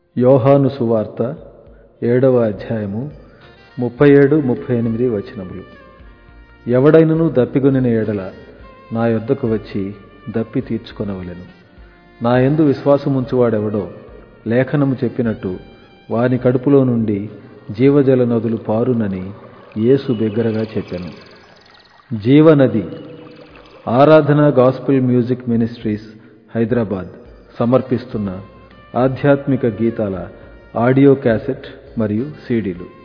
యోహాను సువార్త ఏడవ అధ్యాయము ముప్పై ఏడు ముప్పై ఎనిమిది వచనములు ఎవడైనను దప్పిగొనిన ఎడల నా యొద్దకు వచ్చి దప్పి తీర్చుకొనవలెను నా యందు విశ్వాసముంచువాడెవడో లేఖనము చెప్పినట్టు వాని కడుపులో నుండి జీవజల నదులు పారునని యేసు బిగ్గరగా చెప్పాను జీవనది ఆరాధన గాస్పుల్ మ్యూజిక్ మినిస్ట్రీస్ హైదరాబాద్ సమర్పిస్తున్న ఆధ్యాత్మిక గీతాల ఆడియో క్యాసెట్ మరియు సీడీలు